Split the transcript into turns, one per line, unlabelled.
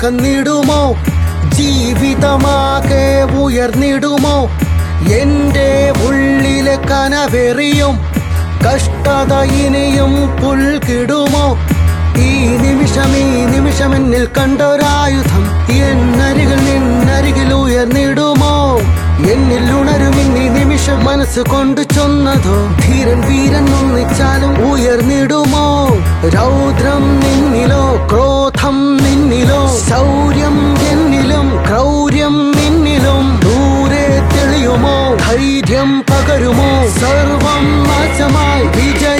അകന്നിടുമോ ജീവിതമാകെ ഉയർന്നിടുമോ എന്റെ ഉള്ളിലെ കനവെറിയും കഷ്ടത ഇനിയും പുൽകിടുമോ ഈ നിമിഷം ഈ നിമിഷം എന്നിൽ കണ്ടൊരായുധം എന്നരികിൽ നിന്നരികിൽ ഉയർന്നിടുമോ എന്നിൽ ഉണരും ഇന്നീ നിമിഷം മനസ്സ് കൊണ്ട് ചൊന്നതോ ധീരൻ വീരൻ ഒന്നിച്ചാലും ഉയർന്നിടുമോ രൗദ്രം നിന്നിലോ ക്രോധം നിന്നിലോ ശൗര്യം എന്നിലും ക്രൗര്യം നിന്നിലും ദൂരെ തെളിയുമോ ധൈര്യം പകരുമോ സർവം നാശമായി വിജയ